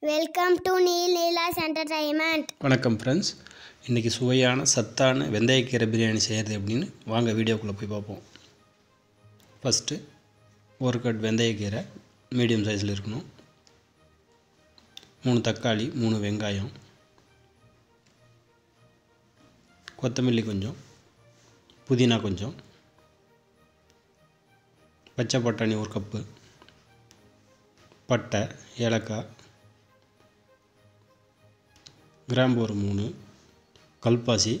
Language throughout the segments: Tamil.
welcome to Neel Neela's entertainment வணக்கம் ஃப்ரெண்ட்ஸ் இன்றைக்கி சுவையான சத்தான வெந்தயக்கீரை பிரியாணி செய்கிறது எப்படின்னு வாங்க வீடியோக்குள்ளே போய் பார்ப்போம் ஃபஸ்ட்டு ஒரு கட் வெந்தயக்கீரை மீடியம் சைஸில் இருக்கணும் மூணு தக்காளி மூணு வெங்காயம் கொத்தமல்லி கொஞ்சம் புதினா கொஞ்சம் பச்சை பட்டாணி ஒரு கப்பு பட்டை ஏலக்காய் கிராம்பு ஒரு மூணு கல்பாசி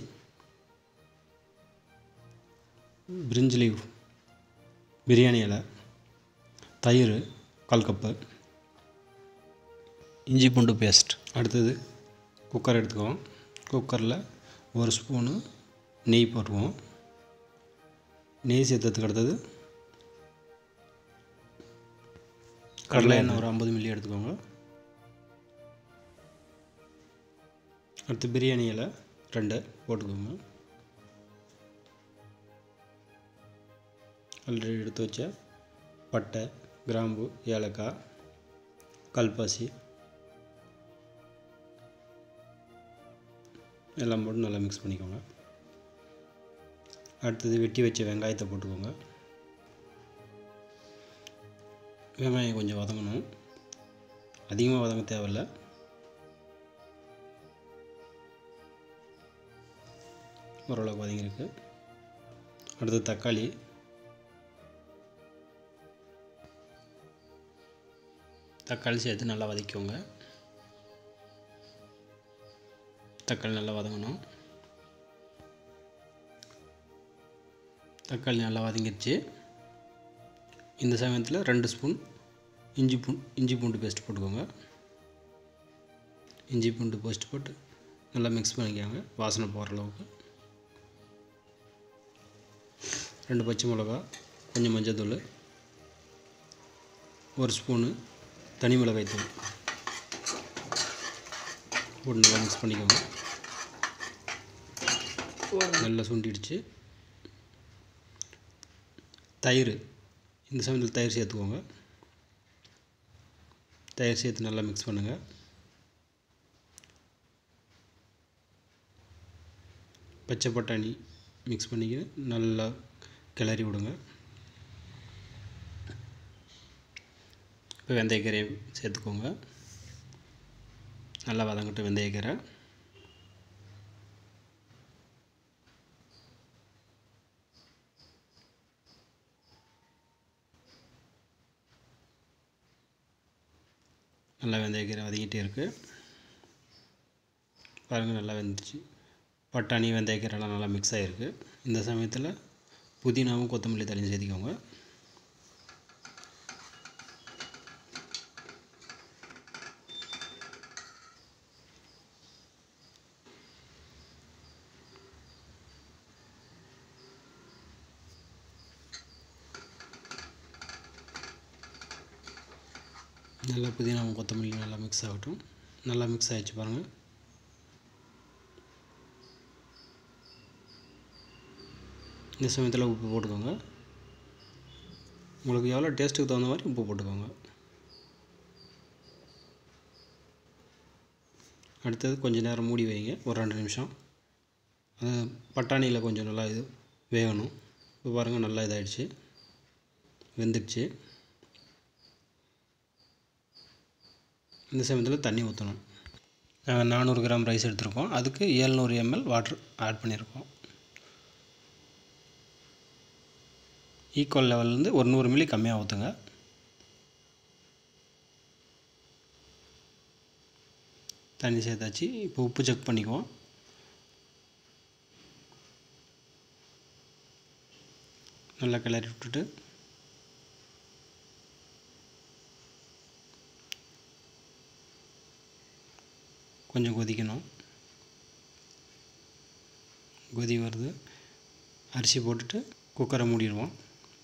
பிரிஞ்சி லீவ் பிரியாணி இலை தயிர் கால் கப்பு இஞ்சி பூண்டு பேஸ்ட் அடுத்தது குக்கர் எடுத்துக்குவோம் குக்கரில் ஒரு ஸ்பூனு நெய் போட்டுக்குவோம் நெய் சேர்த்ததுக்கு அடுத்தது கடலை எண்ணெய் ஒரு ஐம்பது மில்லி எடுத்துக்கோங்க அடுத்து பிரியாணி இலை ரெண்டு போட்டுக்கோங்க ஆல்ரெடி எடுத்து வச்ச பட்டை கிராம்பு ஏலக்காய் கல்பாசி எல்லாம் போட்டு நல்லா மிக்ஸ் பண்ணிக்கோங்க அடுத்தது வெட்டி வச்ச வெங்காயத்தை போட்டுக்கோங்க வெங்காயம் கொஞ்சம் வதங்கணும் அதிகமாக வதங்க தேவையில்லை ஓரளவுக்கு வதங்கியிருக்கு அடுத்து தக்காளி தக்காளி சேர்த்து நல்லா வதக்கிக்கோங்க தக்காளி நல்லா வதங்கணும் தக்காளி நல்லா வதங்கிடுச்சு இந்த சமயத்தில் ரெண்டு ஸ்பூன் இஞ்சி பூ இஞ்சி பூண்டு பேஸ்ட் போட்டுக்கோங்க இஞ்சி பூண்டு பேஸ்ட் போட்டு நல்லா மிக்ஸ் பண்ணிக்கோங்க வாசனை போகிற அளவுக்கு ரெண்டு பச்சை மிளகா கொஞ்சம் மஞ்சத்தூள் ஒரு ஸ்பூனு தனி மிளகாய் தூள் போட்டு நல்லா மிக்ஸ் பண்ணிக்கோங்க நல்லா சுண்டிடுச்சு தயிர் இந்த சமயத்தில் தயிர் சேர்த்துக்கோங்க தயிர் சேர்த்து நல்லா மிக்ஸ் பண்ணுங்கள் பச்சை பட்டாணி மிக்ஸ் பண்ணிக்கிட்டு நல்லா கிளறி விடுங்க இப்போ வெந்தயக்கீரையை சேர்த்துக்கோங்க நல்லா வதங்கட்டும் வெந்தயக்கீரை நல்லா வெந்தயக்கீரை வதங்கிட்டே இருக்குது பாருங்கள் நல்லா வெந்துச்சு பட்டாணி வெந்தயக்கீரைலாம் நல்லா மிக்ஸ் ஆகிருக்கு இந்த சமயத்தில் புதினாவும் கொத்தமல்லி தழையும் சேர்த்திக்கோங்க நல்லா புதினாவும் கொத்தமல்லி நல்லா மிக்ஸ் ஆகட்டும் நல்லா மிக்ஸ் ஆகிடுச்சு பாருங்கள் இந்த சமயத்தில் உப்பு போட்டுக்கோங்க உங்களுக்கு எவ்வளோ டேஸ்ட்டுக்கு தகுந்த மாதிரி உப்பு போட்டுக்கோங்க அடுத்தது கொஞ்சம் நேரம் மூடி வைங்க ஒரு ரெண்டு நிமிஷம் அது பட்டாணியில் கொஞ்சம் நல்லா இது வேகணும் இப்போ பாருங்கள் நல்லா இதாகிடுச்சு வெந்துடுச்சு இந்த சமயத்தில் தண்ணி ஊற்றணும் நாங்கள் நானூறு கிராம் ரைஸ் எடுத்திருக்கோம் அதுக்கு ஏழ்நூறு எம்எல் வாட்ரு ஆட் பண்ணியிருக்கோம் ஈக்குவல் லெவல்லேருந்து ஒரு நூறு மில்லி கம்மியாக ஊற்றுங்க தண்ணி சேர்த்தாச்சு இப்போ உப்பு செக் பண்ணிக்குவோம் நல்லா கிளறி விட்டுட்டு கொஞ்சம் கொதிக்கணும் கொதி வருது அரிசி போட்டுட்டு குக்கரை மூடிடுவோம்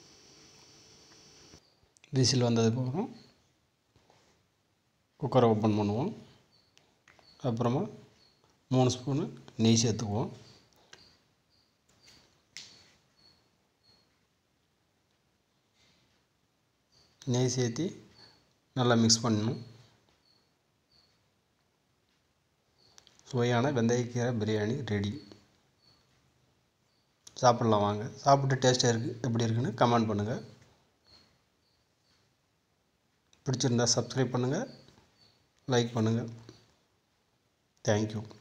விசில் வந்ததுக்கப்புறம் குக்கரை ஓப்பன் பண்ணுவோம் அப்புறமா மூணு ஸ்பூனு நெய் சேர்த்துக்குவோம் நெய் சேர்த்து நல்லா மிக்ஸ் பண்ணணும் சுவையான வெந்தயக்கீரை பிரியாணி ரெடி சாப்பிட்லாம் வாங்க சாப்பிட்டு டேஸ்ட்டாக இருக்குது எப்படி இருக்குன்னு கமெண்ட் பண்ணுங்கள் பிடிச்சிருந்தா சப்ஸ்கிரைப் பண்ணுங்கள் லைக் பண்ணுங்கள் தேங்க்யூ